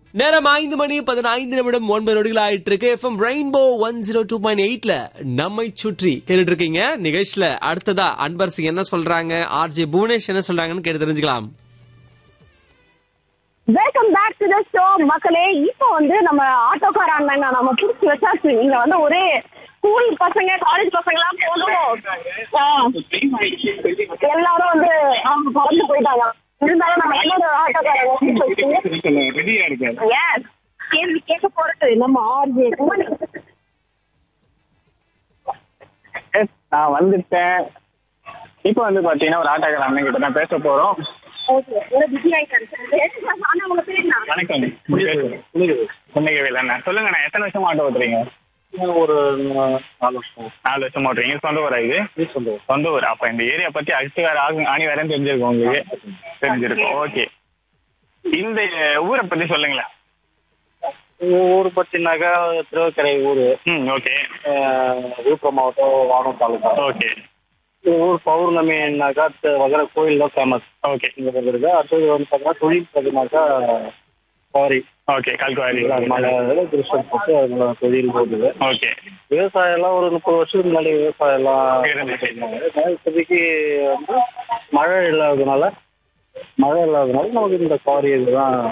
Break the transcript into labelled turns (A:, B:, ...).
A: நேரம் ஐந்து மணி பதினைந்து நிமிடம் ஒன்பது நொடிகள் ஆயிட்டு இருக்கு FM Rainbow one zero two point எயிட்ல நம்மை சுற்றி கேட்டுட்டு இருக்கீங்க நிகழ்ச்சியில அடுத்ததா அன்பர் சிங் என்ன சொல்றாங்க ஆர்ஜே புவனேஷ் என்ன சொல்றாங்கன்னு கேட்டு தெரிஞ்சுக்கலாம்
B: welcome back to the show மக்களே இப்போ வந்து நம்ம ஆட்டோக்கார அண்ணன் நம்ம புடிச்சு வச்சாச்சு இங்க வந்து ஒரே ஸ்கூல் பசங்க காலேஜ் பசங்க எல்லாம் போதும் ஆ, எல்லாரும் வந்து அவங்க பறந்து போயிட்டாங்க இருந்தாலும் நம்ம இன்னொரு ஆட்டோக்காரங்க
C: ரெடியா இருக்காரு
B: Yes. கேள்வி கேட்க போறது நம்ம ஆர்ஜே
C: Yes, நான் வந்துட்டேன் இப்போ வந்து பாத்தீங்கன்னா ஒரு ஆட்டோக்கார அண்ணன் கிட்ட தான் பேச போறோம்
B: பிஸி ஆயிட்டாரு ஆனா உங்க பேர் என்ன
C: வணக்கம் புன்னகவேல் அண்ணா சொல்லுங்க நான் எத்தனை வருஷம் ஆட்டோ ஓட்டுறீங்க
D: ஒரு நாலு வருஷம்
C: நாலு வருஷம் ஓட்டுறீங்க சொந்த ஊரா இது சொந்த ஊர் அப்ப இந்த ஏரியா பத்தி அடுத்து வேற ஆகு ஆணி வேறன்னு தெரிஞ்சிருக்கும் உங்களுக்கு தெரிஞ்சிருக்கும் ஓகே இந்த ஊரை பத்தி சொல்லுங்களேன்
D: ஊர் பத்தினாக்கா திருவக்கரை ஊர்
C: ம் ஓகே
D: விழுப்புரம் மாவட்டம் வானம் தாலுகா
C: ஓகே
D: இந்த ஊர் பௌர்ணமினாக்கா த- வகர கோயில் தான் ஃபேமஸ்
C: ஓகே
D: இங்க இருக்கு அடுத்தது வந்து பார்த்தீங்கன்னா தொழில் பார்த்தீங்கன்னாக்கா சாரி
C: ஓகே கல்குவாரி
D: மழை கிருஷ்ணன் போட்டு அதுல தொழில் போகுது
C: ஓகே
D: விவசாயம் எல்லாம் ஒரு முப்பது வருஷத்துக்கு முன்னாடி விவசாயம் எல்லாம்
C: இருந்துச்சு.
D: ஆனா இப்போதைக்கு வந்து மழை இல்லாததுனால மழை இல்லாததுனால நமக்கு இந்த காரி இதுதான்